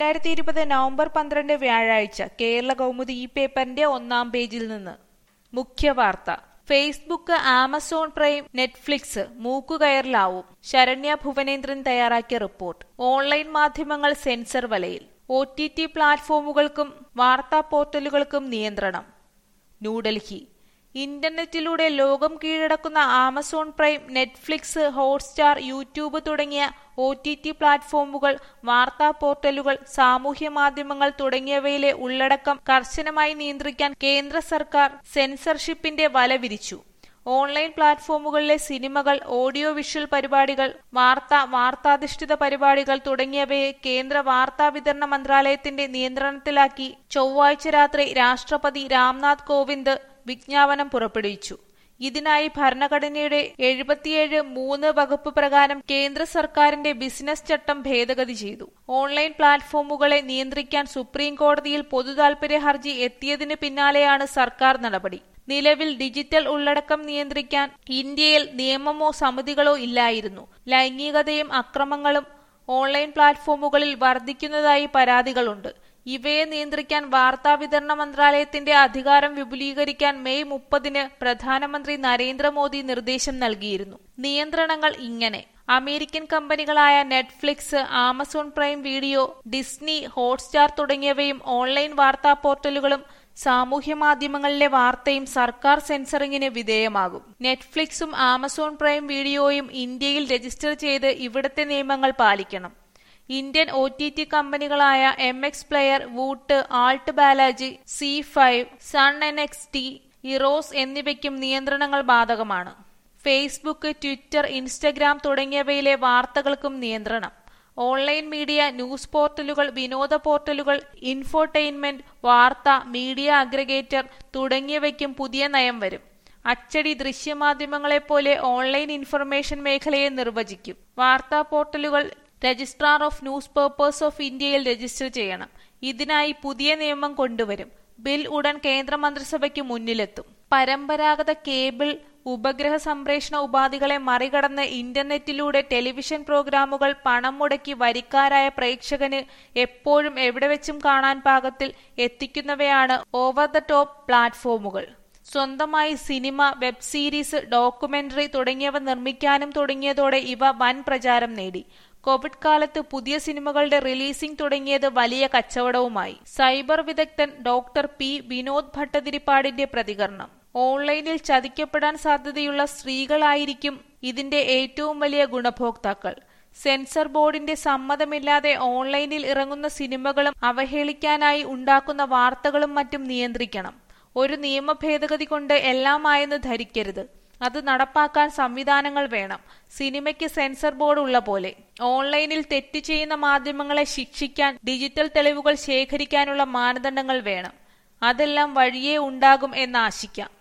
രണ്ടായിരത്തി ഇരുപത് നവംബർ പന്ത്രണ്ട് വ്യാഴാഴ്ച കേരള കൗമുദി ഈ പേപ്പറിന്റെ ഒന്നാം പേജിൽ നിന്ന് മുഖ്യവാർത്ത ഫേസ്ബുക്ക് ആമസോൺ പ്രൈം നെറ്റ്ഫ്ലിക്സ് മൂക്കുകയറിലാവും ശരണ്യ ഭുവനേന്ദ്രൻ തയ്യാറാക്കിയ റിപ്പോർട്ട് ഓൺലൈൻ മാധ്യമങ്ങൾ സെൻസർ വലയിൽ ഒ ടി ടി പ്ലാറ്റ്ഫോമുകൾക്കും വാർത്താ പോർട്ടലുകൾക്കും നിയന്ത്രണം ന്യൂഡൽഹി ഇന്റർനെറ്റിലൂടെ ലോകം കീഴടക്കുന്ന Amazon prime Netflix Hotstar YouTube തുടങ്ങിയ ഒ ടി ടി പ്ലാറ്റ്ഫോമുകൾ വാർത്താ പോർട്ടലുകൾ സാമൂഹ്യ മാധ്യമങ്ങൾ തുടങ്ങിയവയിലെ ഉള്ളടക്കം കർശനമായി നിയന്ത്രിക്കാൻ കേന്ദ്ര സർക്കാർ സെൻസർഷിപ്പിന്റെ വല വിരിച്ചു ഓൺലൈൻ പ്ലാറ്റ്ഫോമുകളിലെ സിനിമകൾ ഓഡിയോ വിഷ്വൽ പരിപാടികൾ വാർത്ത വാർത്താധിഷ്ഠിത പരിപാടികൾ തുടങ്ങിയവയെ കേന്ദ്ര വാർത്താ വിതരണ മന്ത്രാലയത്തിന്റെ നിയന്ത്രണത്തിലാക്കി ചൊവ്വാഴ്ച രാത്രി രാഷ്ട്രപതി രാംനാഥ് കോവിന്ദ് വിജ്ഞാപനം പുറപ്പെടുവിച്ചു ഇതിനായി ഭരണഘടനയുടെ എഴുപത്തിയേഴ് മൂന്ന് വകുപ്പ് പ്രകാരം കേന്ദ്ര സർക്കാരിന്റെ ബിസിനസ് ചട്ടം ഭേദഗതി ചെയ്തു ഓൺലൈൻ പ്ലാറ്റ്ഫോമുകളെ നിയന്ത്രിക്കാൻ സുപ്രീം കോടതിയിൽ പൊതുതാൽപര്യ ഹർജി എത്തിയതിന് പിന്നാലെയാണ് സർക്കാർ നടപടി നിലവിൽ ഡിജിറ്റൽ ഉള്ളടക്കം നിയന്ത്രിക്കാൻ ഇന്ത്യയിൽ നിയമമോ സമിതികളോ ഇല്ലായിരുന്നു ലൈംഗികതയും അക്രമങ്ങളും ഓൺലൈൻ പ്ലാറ്റ്ഫോമുകളിൽ വർദ്ധിക്കുന്നതായി പരാതികളുണ്ട് ഇവയെ നിയന്ത്രിക്കാൻ വാർത്താ വിതരണ മന്ത്രാലയത്തിന്റെ അധികാരം വിപുലീകരിക്കാൻ മെയ് മുപ്പതിന് പ്രധാനമന്ത്രി നരേന്ദ്രമോദി നിർദ്ദേശം നൽകിയിരുന്നു നിയന്ത്രണങ്ങൾ ഇങ്ങനെ അമേരിക്കൻ കമ്പനികളായ Netflix Amazon prime video Disney Hotstar തുടങ്ങിയവയും ഓൺലൈൻ വാർത്താ പോർട്ടലുകളും സാമൂഹ്യ മാധ്യമങ്ങളിലെ വാർത്തയും സർക്കാർ സെൻസറിങ്ങിന് വിധേയമാകും നെറ്റ്ഫ്ലിക്സും ആമസോൺ പ്രൈം വീഡിയോയും ഇന്ത്യയിൽ രജിസ്റ്റർ ചെയ്ത് ഇവിടത്തെ നിയമങ്ങൾ പാലിക്കണം ഇന്ത്യൻ ഒ ടി ടി കമ്പനികളായ M X player Voot ALT Balaji Zee five Sun N X T Eros എന്നിവയ്ക്കും നിയന്ത്രണങ്ങൾ ബാധകമാണ് ഫേസ്ബുക്ക് ട്വിറ്റർ ഇൻസ്റ്റഗ്രാം തുടങ്ങിയവയിലെ വാർത്തകൾക്കും നിയന്ത്രണം ഓൺലൈൻ മീഡിയ ന്യൂസ് പോർട്ടലുകൾ വിനോദ പോർട്ടലുകൾ ഇൻഫോർടൈൻമെന്റ് വാർത്ത മീഡിയ അഗ്രഗേറ്റർ തുടങ്ങിയവയ്ക്കും പുതിയ നയം വരും അച്ചടി ദൃശ്യമാധ്യമങ്ങളെപ്പോലെ ഓൺലൈൻ ഇൻഫർമേഷൻ മേഖലയെ നിർവചിക്കും വാർത്താ പോർട്ടലുകൾ registrar of newspapers of ഇന്ത്യയിൽ രജിസ്റ്റർ ചെയ്യണം ഇതിനായി പുതിയ നിയമം കൊണ്ടുവരും ബിൽ ഉടൻ കേന്ദ്രമന്ത്രിസഭയ്ക്ക് മുന്നിലെത്തും പരമ്പരാഗത കേബിൾ ഉപഗ്രഹ സംപ്രേഷണ ഉപാധികളെ മറികടന്ന് ഇന്റർനെറ്റിലൂടെ ടെലിവിഷൻ പ്രോഗ്രാമുകൾ പണം മുടക്കി വരിക്കാരായ പ്രേക്ഷകന് എപ്പോഴും എവിടെ വെച്ചും കാണാൻ പാകത്തിൽ എത്തിക്കുന്നവയാണ് ഓവർ ദ ടോപ്പ് പ്ലാറ്റ്ഫോമുകൾ സ്വന്തമായി സിനിമ വെബ് സീരീസ് ഡോക്യുമെന്ററി തുടങ്ങിയവ നിർമ്മിക്കാനും തുടങ്ങിയതോടെ ഇവ വൻ പ്രചാരം നേടി കോവിഡ് കാലത്ത് പുതിയ സിനിമകളുടെ റിലീസിംഗ് തുടങ്ങിയത് വലിയ കച്ചവടവുമായി സൈബർ വിദഗ്ധൻ ഡോക്ടർ പി വിനോദ് ഭട്ടതിരിപ്പാടിന്റെ പ്രതികരണം ഓൺലൈനിൽ ചതിക്കപ്പെടാൻ സാധ്യതയുള്ള സ്ത്രീകളായിരിക്കും ഇതിന്റെ ഏറ്റവും വലിയ ഗുണഭോക്താക്കൾ സെൻസർ ബോർഡിന്റെ സമ്മതമില്ലാതെ ഓൺലൈനിൽ ഇറങ്ങുന്ന സിനിമകളും അവഹേളിക്കാനായി ഉണ്ടാക്കുന്ന വാർത്തകളും മറ്റും നിയന്ത്രിക്കണം ഒരു നിയമ ഭേദഗതി കൊണ്ട് എല്ലാമായെന്ന് ധരിക്കരുത് അത് നടപ്പാക്കാൻ സംവിധാനങ്ങൾ വേണം സിനിമയ്ക്ക് സെൻസർ ബോർഡ് ഉള്ള പോലെ ഓൺലൈനിൽ തെറ്റ് ചെയ്യുന്ന മാധ്യമങ്ങളെ ശിക്ഷിക്കാൻ ഡിജിറ്റൽ തെളിവുകൾ ശേഖരിക്കാനുള്ള മാനദണ്ഡങ്ങൾ വേണം അതെല്ലാം വഴിയേ ഉണ്ടാകും എന്ന് ആശിക്കാം